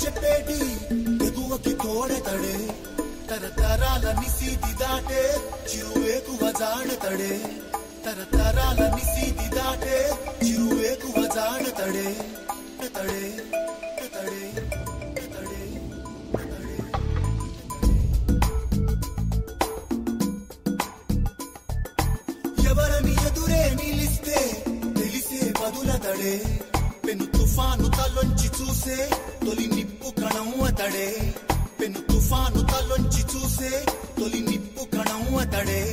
చెప్పేటి ఎగువకి తోడెతడే తరతరాల నిసీది దాటే చిరువేకువ జాడతడే తరతరాల నిసీది దాటే చిరువేకువ జాడతడే తడే తడే తడే తడే ఎవరని ఎదురే నిలిస్తే తెలిసే బదులతడే పెను తుఫాను తలొంచి చూసే తొలి నిప్పు కణం అతడే పెను తుఫాను తలొంచి చూసే తొలి నిప్పు కణం అతడే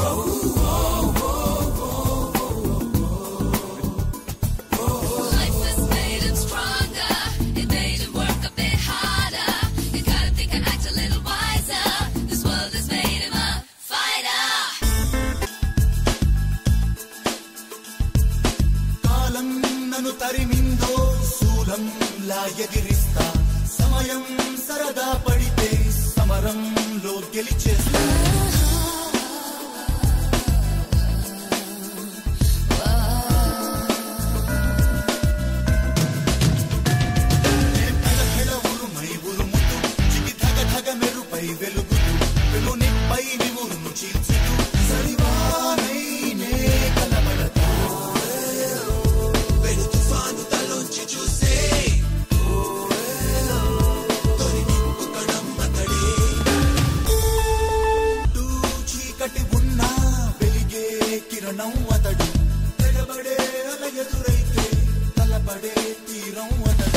Life has made him stronger. It made him work a bit harder. You gotta think and act a little wiser. This world has made him a fighter. కాలం నన్ను తరిమిందో శూలంలా ఎదిరిస్తా సమయం సరదా పడితే సమరంలో గెలిచేస్తా హెళ ఉరుమై ఉరుముతూ చికి ధగ ధగ మెరుపై వెలుగుతూ వెలునిపై నివురును చీల్చుతూ సరివానై నే కలబడతా వెలు తుఫాను తలోంచి చూసే తొలి నిప్పు కణం అతడే చుట్టూ చీకటి ఉన్నా వెలిగే కిరణం అతడు తెగబడే అల ఎదురైతే తలపడే తీరం అతడు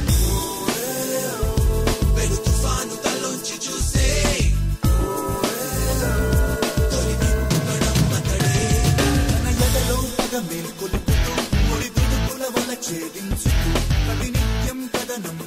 వెలు తుఫాను తలోంచి చూసే తొలి నిప్పు కణం అతడే తన ఎదలో పగ మేల్కొలుపుతూ ముడి దుడుకుల వల ఛేదించుతూ ప్రతినిత్యం కథనం